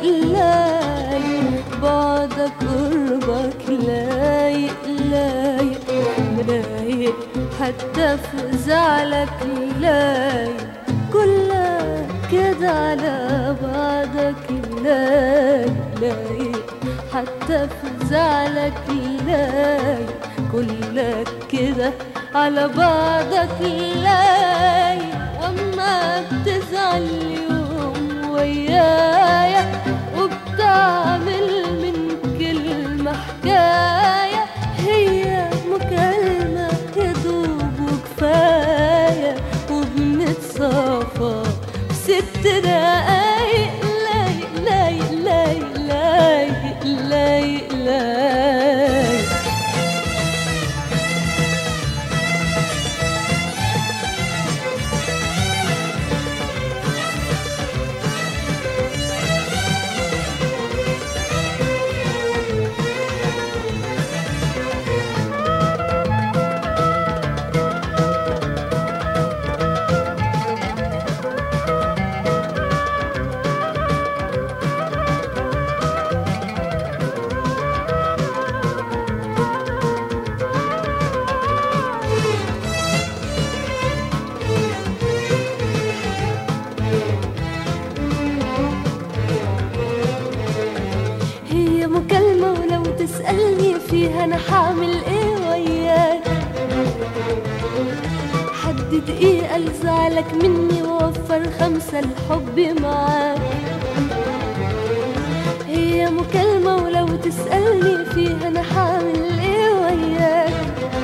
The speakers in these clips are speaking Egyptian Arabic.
لايق بعدك قربك لايق لايق لايق حتى في زعلك لايق كلك كده على بعضك لايق لايق حتى في زعلك لايق كلك كده على بعضك لايق اما بتزعل يوم ويايا وبتعمل من كلمة حكاية هي مكالمة يدوب وكفاية وبنتصافى ست دقايق لايق لايق لايق لايق لايق لايق هي مكالمة ولو تسألني فيها أنا حعمل إيه وياك حد دقيقة لزعلك مني ووفر خمسة الحب معاك هي مكالمة ولو تسألني فيها أنا حعمل إيه وياك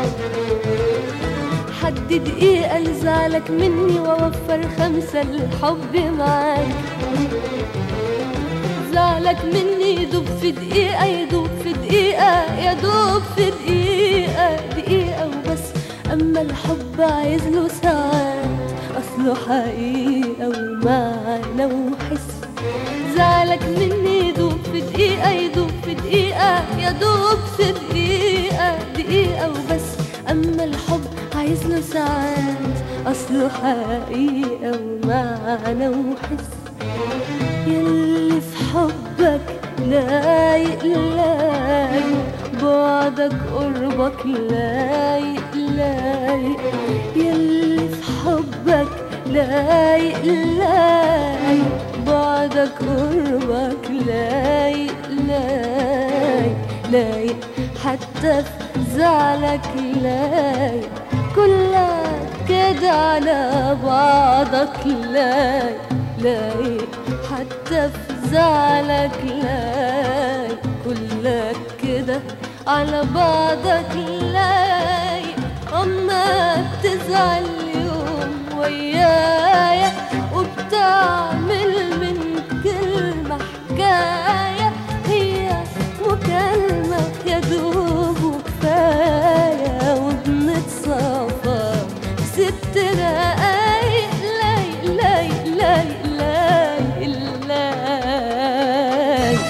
حد دقيقة لزعلك مني ووفر خمسة الحب معاك زعلك مني يدوب في دقيقة يدوب في دقيقة يدوب في دقيقة دقيقة وبس أما الحب عايز له ساعات أصله حقيقة ومعنى وحس زعلك مني يدوب في دقيقة يدوب في دقيقة يدوب في دقيقة دقيقة وبس أما الحب عايز له ساعات أصله حقيقة ومعنى وحس يلي في حبك لايق لايق بعدك قربك لايق لايق يلي في حبك لايق لايق بعدك قربك لايق لايق لايق حتى في زعلك لايق كلك كده على بعضك لايق لايق حتى في زعلك لايق كلك كده على بعضك لايق اما بتزعل يوم ويايا وبتعمل من كلمة حكاية هي مكالمة يدوب وكفاية وبنتصافى ست دقايق لايق لايق لايق لايق لايق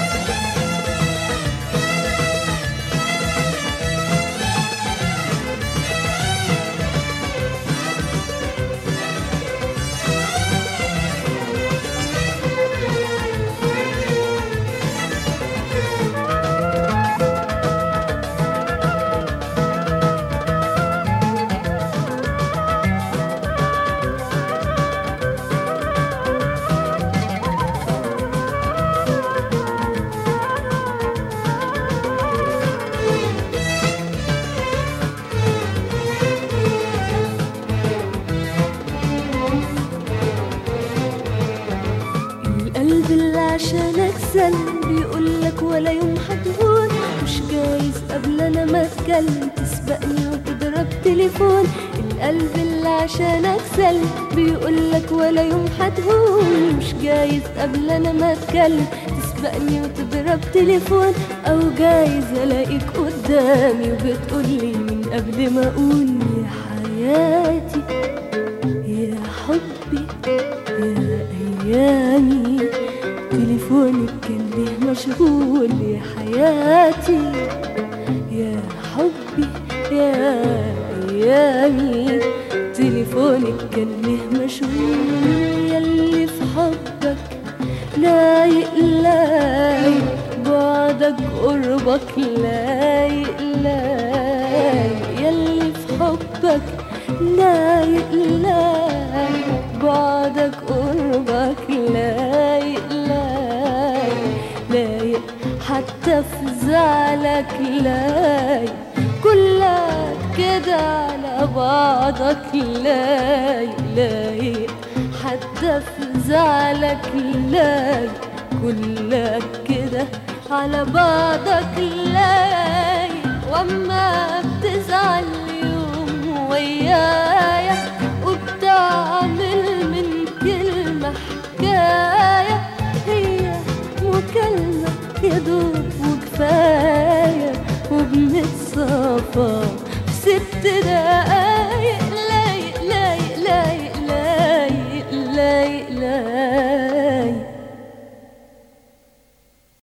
القلب اللي عشانك سلم بيقولك ولا يوم هتهون مش جايز قبل انا ما اتكلم تسبقني وتضرب تليفون القلب اللي عشانك سلم بيقولك ولا يوم هتهون مش جايز قبل انا ما اتكلم تسبقني وتضرب تليفون او جايز الاقيك قدامي وبتقولي من قبل ما اقول يا حياتي يا حبي يا ايامي تليفونك كان ليه مشغول يا حياتي يا حبي يا ايامي تليفونك كان ليه مشغول ياللي في حبك لايق لايق قربك لايق لايق يلي في حبك لايق لايق بعدك قربك لايق لايق لايق حتى في زعلك لايق كلك كده على بعضك لايق لايق حتى في زعلك لايق كلك كده على بعضك لايق واما بتزعل يوم وياك